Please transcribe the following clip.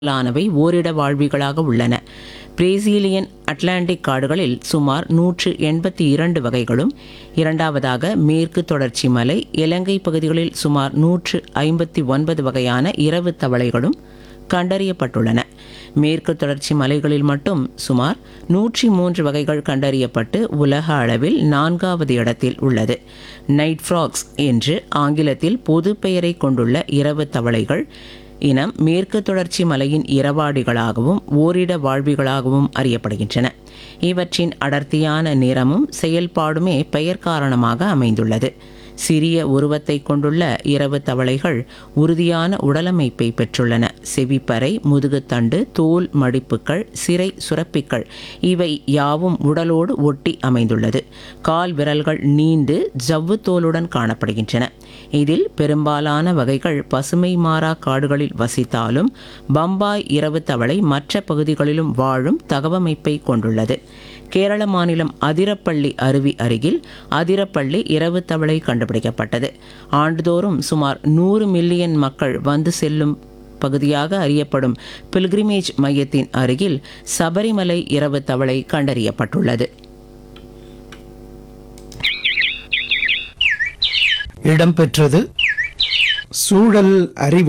லானவை ஓரிட வாழ்விகளாக உள்ளன Brazilian Atlantic காடுகளில் சுமார் நூற்று எண்பத்தி இரண்டு வகைகளும் இரண்டாவதாக மேற்கு தொடர்ச்சி மலை இலங்கை பகுதிகளில் சுமார் நூற்று ஐம்பத்தி ஒன்பது வகையான இரவு தவளைகளும் கண்டறியப்பட்டுள்ளன மேற்கு தொடர்ச்சி மலைகளில் மட்டும் சுமார் நூற்றி மூன்று வகைகள் கண்டறியப்பட்டு உலக அளவில் நான்காவது இடத்தில் உள்ளது நைட் ஃப்ராக்ஸ் என்று ஆங்கிலத்தில் பொது பெயரை கொண்டுள்ள இரவு தவளைகள் இனம் மேற்கு தொடர்ச்சி மலையின் இரவாடிகளாகவும் ஓரிட வாழ்விகளாகவும் அறியப்படுகின்றன இவற்றின் அடர்த்தியான நிறமும் செயல்பாடுமே பெயர் காரணமாக அமைந்துள்ளது சிறிய உருவத்தை கொண்டுள்ள இரவு தவளைகள் உறுதியான உடலமைப்பை பெற்றுள்ளன செவிப்பறை முதுகுத்தண்டு தோல் மடிப்புகள் சிறை சுரப்பிகள் இவை யாவும் உடலோடு ஒட்டி அமைந்துள்ளது கால் விரல்கள் நீண்டு ஜவ்வு தோலுடன் காணப்படுகின்றன இதில் பெரும்பாலான வகைகள் பசுமை மாறா காடுகளில் வசித்தாலும் பம்பாய் இரவு தவளை மற்ற பகுதிகளிலும் வாழும் தகவமைப்பை கொண்டுள்ளது கேரள மாநிலம் அதிரப்பள்ளி அருவி அருகில் அதிரப்பள்ளி இரவு தவளை கண்டுபிடிக்கப்பட்டது ஆண்டுதோறும் சுமார் நூறு மில்லியன் மக்கள் வந்து செல்லும் பகுதியாக அறியப்படும் பில்கிரிமேஜ் மையத்தின் அருகில் சபரிமலை இரவு தவளை கண்டறியப்பட்டுள்ளது இடம்பெற்றது சூழல் அறிவு